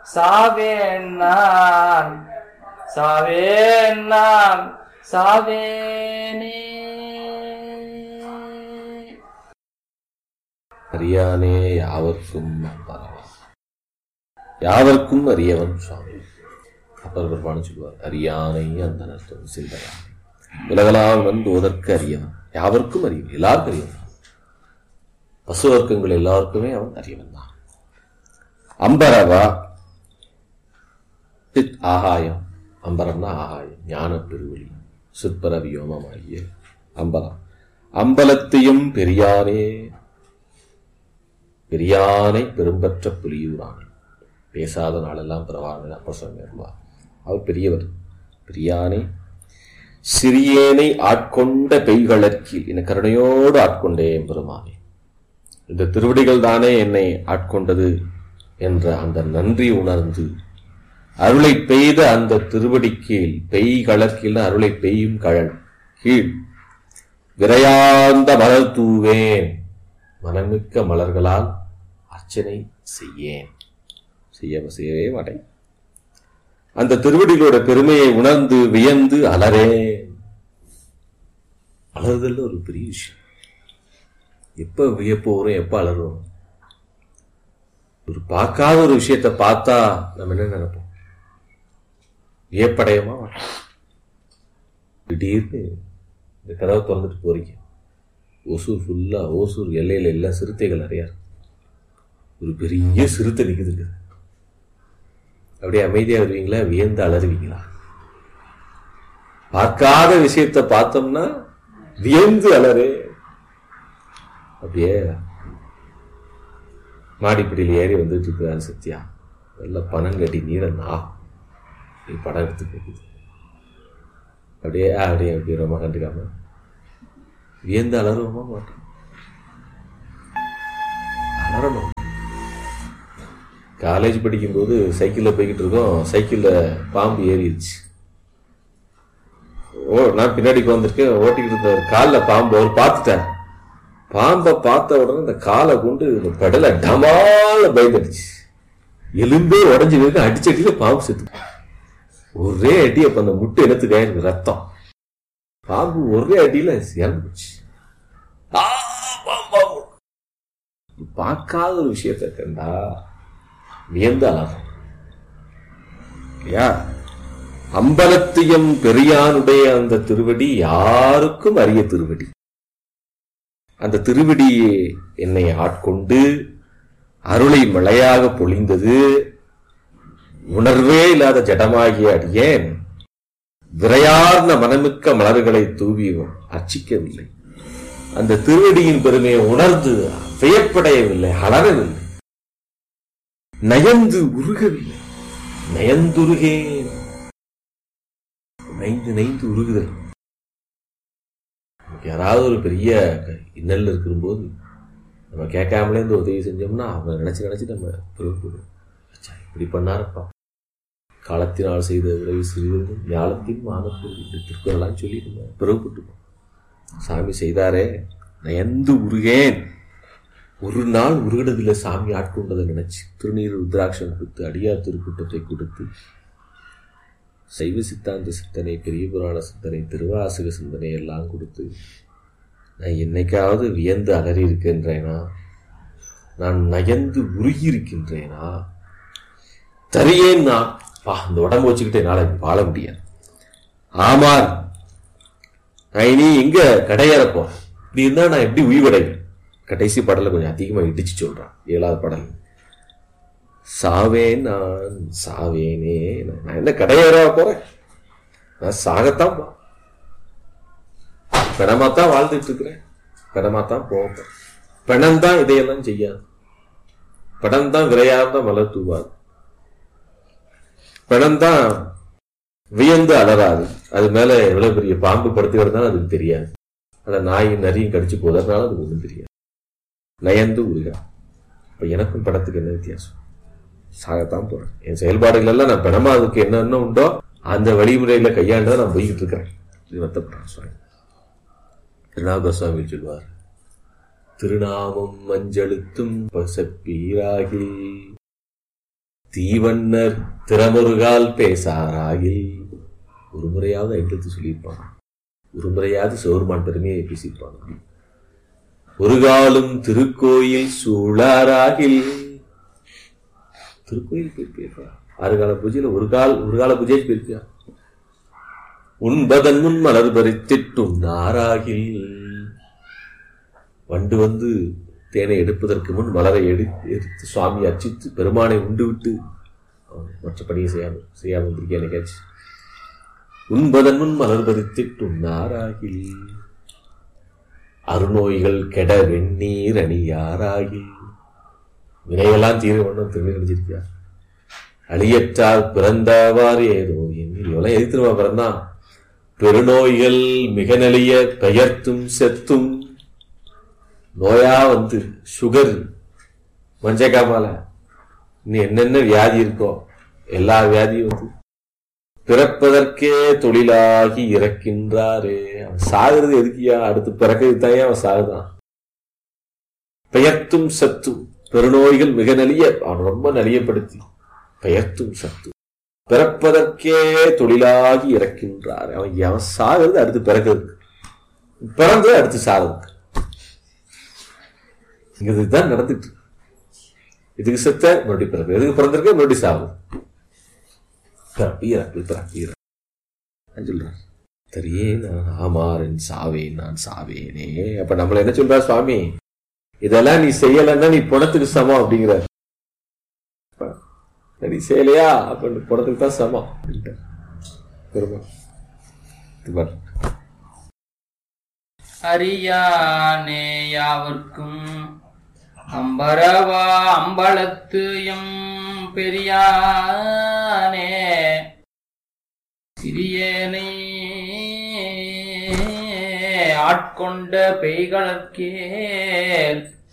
சாவேன் நான் சாவேன் நான் சாவேனே அறியானே யாவர்க்கும் பரவா யாவர்க்கும் அறியவன் சுவாமி அப்பர் பெருமானு சொல்லுவார் அறியானை அந்த நர்த்தம் சிந்தையானை உலகளால் வந்து ஓதற்கு அறியவன் யாவர்க்கும் அறியவன் எல்லாருக்கும் அறியவன் பசு வர்க்கங்கள் எல்லாருக்குமே அவன் அறியவன் தான் அம்பரவா சித் ஆகாயம் அம்பரம்னா ஆகாயம் ஞான பெருவெளி சிற்பர வியோமமாகிய அம்பலம் அம்பலத்தையும் பெரியானே பெரியானை பெரும்பற்ற புலியூரானே பேசாத நாளெல்லாம் பிறவானே அப்ப சொல்லுவார் அவர் பெரியவர் பெரியானை சிறியேனை ஆட்கொண்ட பெய்களற்கில் என கருணையோடு ஆட்கொண்டேன் பெருமானே இந்த திருவடிகள் தானே என்னை ஆட்கொண்டது என்ற அந்த நன்றி உணர்ந்து அருளை பெய்த அந்த திருவடி கீழ் பெய் கலர்கீழ் அருளை பெய்யும் கழல் கீழ் விரையார்ந்த மலர் தூவேன் மனமிக்க மலர்களால் அர்ச்சனை செய்யேன் செய்ய செய்யவே மாட்டேன் அந்த திருவடிகளோட பெருமையை உணர்ந்து வியந்து அலறேன் அலறுதல் ஒரு பெரிய விஷயம் எப்ப வியப்பு வரும் எப்ப அலறுவோம் ஒரு பார்க்காத ஒரு விஷயத்தை பார்த்தா நம்ம என்ன நினைப்போம் வியப்படையமா மாட்டோம் திடீர்னு இந்த கதவை திறந்துட்டு போறீங்க ஓசூர் ஃபுல்லா ஓசூர் எல்லையில எல்லாம் சிறுத்தைகள் நிறையா இருக்கு. ஒரு பெரிய சிறுத்தை நிக்குதுங்க அப்படியே அமைதியா வருவீங்களா வியந்து அலறுவீங்களா பார்க்காத விஷயத்தை பார்த்தோம்னா வியந்து அலறு அப்படியே மாடிப்படியில் ஏறி வந்துட்டு இருக்கிறாரு சத்யா நல்ல பணம் கட்டி நீரன் ஆ நீ படம் எடுத்து கேட்குது அப்படியே ஆ, அப்படியே அப்படியே ரொம்ப கண்டுக்காம வியந்து அலறுவோமா மாட்டோம் அலறணும் காலேஜ் படிக்கும்போது சைக்கிளில் போய்கிட்டு இருக்கோம் சைக்கிளில் பாம்பு ஏறிடுச்சு ஓ நான் பின்னாடி வந்திருக்கேன் ஓட்டிக்கிட்டு இருந்த காலில் பாம்பு அவர் பார்த்துட்டார் பாம்பை பார்த்த உடனே இந்த காலை கொண்டு இந்த பெடலை டமால பயந்துடுச்சு எலும்பே உடஞ்சி இருக்கு அடிச்சடியில பாம்பு செத்து ஒரே அடி அப்ப அந்த முட்டை இனத்துக்கு எனக்கு ரத்தம் பாம்பு ஒரே அடியில இறந்து போச்சு ஆ, பாம்பு, பாம்பு. பார்க்காத ஒரு விஷயத்தை கண்டா வியந்து அழகும் இல்லையா அம்பலத்தியம் பெரியானுடைய அந்த திருவடி யாருக்கும் அரிய திருவடி அந்த திருவடி என்னை ஆட்கொண்டு அருளை மழையாக பொழிந்தது உணர்வே இல்லாத ஜடமாகிய அடியேன் விரையார்ந்த மனமிக்க மலர்களை தூவி அர்ச்சிக்கவில்லை அந்த திருவடியின் பெருமையை உணர்ந்து வியப்படையவில்லை அலறவில்லை நயந்து உருகவில்லை நயந்துருகேன் நைந்து நைந்து உருகுதல் நமக்கு யாராவது ஒரு பெரிய இன்னல் இருக்கும்போது நம்ம கேட்காமலே இந்த உதவி செஞ்சோம்னா அவங்க நினைச்சு நினைச்சு நம்ம பெருமைப்படுவோம் ச்சே, இப்படி பண்ணாரப்பா காலத்தினால் செய்த உதவி சிறிது ஞாலத்தின் மானத்தில் திருக்குறளான்னு சொல்லி நம்ம பெருமைப்பட்டுப்போம் சாமி செய்தாரே நயந்து உருகேன் ஒரு நாள் உருகினதில்லை சாமி ஆட்கொண்டதை நினைச்சு திருநீர் ருத்ராட்சம் கொடுத்து அடியார் திருக்கூட்டத்தை கொடுத்து சைவ சித்தாந்த சிந்தனை பெரிய புராண சிந்தனை திருவாசக சிந்தனை எல்லாம் கொடுத்து நான் என்னைக்காவது வியந்து அலறி இருக்கின்றேனா நான் நயந்து உருகி இருக்கின்றேனா தரியேன் நான் பா இந்த உடம்பு வச்சுக்கிட்டு என்னால வாழ முடியாது ஆமார் நான் இனி எங்க கடையேற போறேன் இப்படி இருந்தா நான் எப்படி உயிர்வடைவேன் கடைசி பாடல கொஞ்சம் அதிகமா இடிச்சு சொல்றான் ஏழாவது பாடல் சாவேன் நான் சாவேனே நான் என்ன கடையேற போறேன் நான் சாகத்தான் போ பிணமாத்தான் வாழ்ந்துட்டு இருக்கிறேன் பிணமாத்தான் போகிறேன் பிணம் தான் இதையெல்லாம் செய்யாது பிணம் தான் விரையார்ந்த மலர் தூவாது பிணம் தான் வியந்து அலறாது அது மேல எவ்வளவு பெரிய பாம்பு படுத்தி வருதாலும் அதுக்கு தெரியாது அந்த நாயும் நரியும் கடிச்சு போதறதுனால அதுக்கு ஒன்றும் தெரியாது நயந்து உருகா இப்ப எனக்கும் படத்துக்கு என்ன வித்தியாசம் சாகத்தான் போறேன் என் செயல்பாடுகள் எல்லாம் நான் பிணமா அதுக்கு என்னென்ன உண்டோ அந்த வழிமுறையில கையாண்டு தான் நான் போய்கிட்டு இருக்கிறேன் இது வருத்தப்படுறேன் சுவாமி திருநாக சுவாமி சொல்வார் திருநாமம் மஞ்சளுத்தும் பசப்பீராகி தீவண்ணர் திறமொருகால் பேசாராயில் ஒரு முறையாவது ஐந்தெழுத்து சொல்லியிருப்பான் ஒரு முறையாவது சோர்மான் பெருமையை பேசியிருப்பான் ஒரு காலும் திருக்கோயில் சூழாராகில் திருக்கோயில் போயிருப்பியா ஆறு கால பூஜையில ஒரு கால் ஒரு கால பூஜை போயிருப்பியா உண்பதன் முன் மலர் பறித்திட்டும் நாராகில் வண்டு வந்து தேனை எடுப்பதற்கு முன் மலரை எடு எடுத்து சுவாமி அர்ச்சித்து பெருமானை உண்டு விட்டு அவன் மற்ற பணியை செய்யாமல் செய்யாமல் வந்திருக்கேன் என்னைக்காச்சு உண்பதன் முன் மலர் பறித்திட்டும் நாராகில் அருநோய்கள் கெட வெந்நீர் அணியாராகில் வினையெல்லாம் தீர வண்ணம் திருநீர் அணிஞ்சிருக்கியா அழியற்றால் பிறந்தவாறு ஏதோ எண்ணி இவெல்லாம் எது திரும்ப பிறந்தான் பெருநோய்கள் மிக நெளிய பெயர்த்தும் செத்தும் நோயா வந்து சுகர் மஞ்சக்காமால இன்னும் என்னென்ன வியாதி இருக்கோ எல்லா வியாதியும் வந்து பிறப்பதற்கே தொழிலாகி இறக்கின்றாரே அவன் சாகுறது எதுக்கியா அடுத்து பிறக்கிறது தான் அவன் சாகுதான் பெயர்த்தும் சத்தும் பெருநோய்கள் மிக நலிய அவன் ரொம்ப நலியப்படுத்தி பெயர்த்தும் சத்தும் பிறப்பதற்கே தொழிலாகி இறக்கின்றார் அவன் அவன் சாகிறது அடுத்து பிறக்கிறதுக்கு பிறந்தது அடுத்து சாகிறதுக்கு இங்க இதுதான் நடந்துட்டு இருக்கு. இதுக்கு செத்த மறுபடியும் பிறப்பு எதுக்கு பிறந்திருக்க மறுபடியும் சாவு பிறப்பு இறப்பு பிறப்பு இறப்பு நான் சொல்றேன் தெரியே நான் ஆமாறன் சாவேன் நான் சாவேனே அப்ப நம்மள என்ன சொல்றா சுவாமி இதெல்லாம் நீ செய்யலைன்னா நீ பணத்துக்கு சமம் அப்படிங்கிற நீ செய்யலையா அப்ப நீ பணத்துக்கு தான் சமம் அப்படின்ட்டார். பெருமாள். இது பாரு. அறியானே யாவர்க்கும் அம்பரவா அம்பலத்து எம் பெரியானே சிறியனை ஆட்கொண்ட பெய்களற்கே